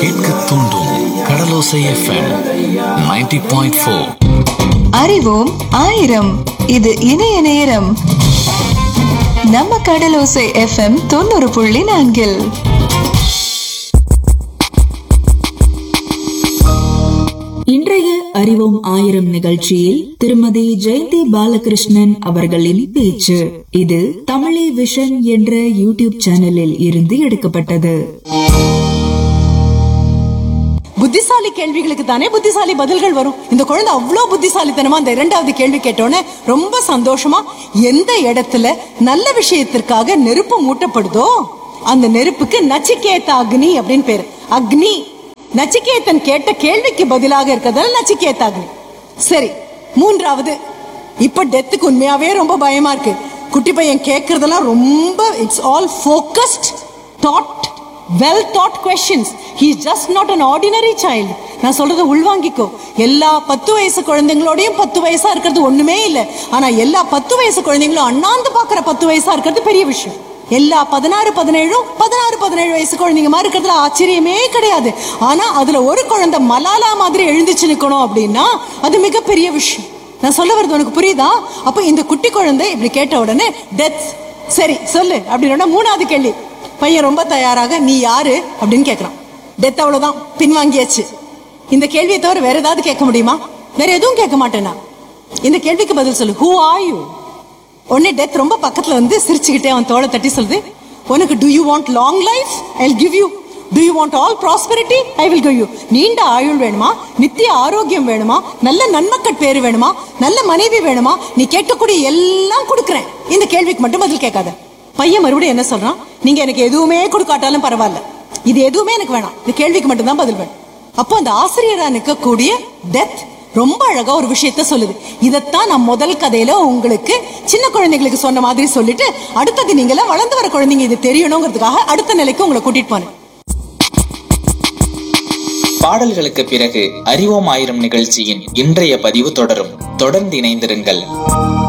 கேட்க தூண்டும் கடலோசை FM 90.4 point four அறிவோம் ஆயிரம் இது இணைய நேரம் நம்ம கடலோசை எஃப்எம் தொண்ணூறு புள்ளி நான்கில் இன்றைய அறிவோம் ஆயிரம் நிகழ்ச்சியில் திருமதி ஜெயந்தி பாலகிருஷ்ணன் அவர்களின் பேச்சு இது தமிழே விஷன் என்ற யூடியூப் சேனலில் இருந்து எடுக்கப்பட்டது புத்திசாலி கேள்விகளுக்கு தானே புத்திசாலி பதில்கள் வரும் இந்த குழந்தை அவ்வளோ புத்திசாலித்தனமா அந்த இரண்டாவது கேள்வி கேட்டோன்னே ரொம்ப சந்தோஷமா எந்த இடத்துல நல்ல விஷயத்திற்காக நெருப்பு மூட்டப்படுதோ அந்த நெருப்புக்கு நச்சிகேத அக்னி அப்படின்னு பேரு அக்னி நச்சிகேதன் கேட்ட கேள்விக்கு பதிலாக இருக்கிறதால நச்சிகேத அக்னி சரி மூன்றாவது இப்ப டெத்துக்கு உண்மையாவே ரொம்ப பயமா இருக்கு குட்டி பையன் கேட்கறதெல்லாம் ரொம்ப it's all focused thought well thought questions he just not an ordinary child நான் சொல்றதை உள்வாங்கிக்கோ எல்லா பத்து வயசு குழந்தைங்களோடையும் பத்து வயசா இருக்கிறது ஒண்ணுமே இல்லை ஆனா எல்லா பத்து வயசு குழந்தைங்களும் அண்ணாந்து பாக்குற பத்து வயசா இருக்கிறது பெரிய விஷயம் எல்லா பதினாறு பதினேழும் பதினாறு பதினேழு வயசு குழந்தைங்க மாதிரி இருக்கிறதுல ஆச்சரியமே கிடையாது ஆனா அதுல ஒரு குழந்தை மலாலா மாதிரி எழுந்துச்சு நிக்கணும் அப்படின்னா அது மிகப்பெரிய விஷயம் நான் சொல்ல வருது உனக்கு புரியுதா அப்ப இந்த குட்டி குழந்தை இப்படி கேட்ட உடனே டெத் சரி சொல்லு அப்படின்னா மூணாவது கேள்வி பையன் ரொம்ப தயாராக நீ யாரு அப்படின்னு கேட்கறான் டெத் அவ்வளவுதான் பின்வாங்கியாச்சு இந்த கேள்வியை தவிர வேற ஏதாவது கேட்க முடியுமா வேற எதுவும் கேட்க மாட்டேனா இந்த கேள்விக்கு பதில் சொல்லு ஹூ ஆர் யூ உடனே டெத் ரொம்ப பக்கத்துல வந்து சிரிச்சுக்கிட்டே அவன் தோளை தட்டி சொல்லுது உனக்கு do you want long life I give you do you want all prosperity I will give you நீண்ட ஆயுள் வேணுமா நித்திய ஆரோக்கியம் வேணுமா நல்ல நன்மக்கள் பேரு வேணுமா நல்ல மனைவி வேணுமா நீ கேட்கக்கூடிய எல்லாம் கொடுக்குறேன் இந்த கேள்விக்கு மட்டும் பதில் கேட்காத பையன் மறுபடியும் என்ன சொல்றான் நீங்க எனக்கு எதுவுமே கொடுக்காட்டாலும் பரவாயில்ல இது எதுவுமே எனக்கு வேணாம் இந்த கேள்விக்கு மட்டும் தான் பதில் வேணும் அப்போ அந்த ஆசிரியரா நிற்கக்கூடிய டெத் ரொம்ப அழகா ஒரு விஷயத்த சொல்லுது இதைத்தான் நான் முதல் கதையில உங்களுக்கு சின்ன குழந்தைங்களுக்கு சொன்ன மாதிரி சொல்லிட்டு அடுத்தது நீங்கள வளர்ந்து வர குழந்தைங்க இது தெரியணுங்கிறதுக்காக அடுத்த நிலைக்கு உங்களை கூட்டிட்டு போனேன் பாடல்களுக்கு பிறகு அறிவோம் ஆயிரம் நிகழ்ச்சியின் இன்றைய பதிவு தொடரும் தொடர்ந்து இணைந்திருங்கள்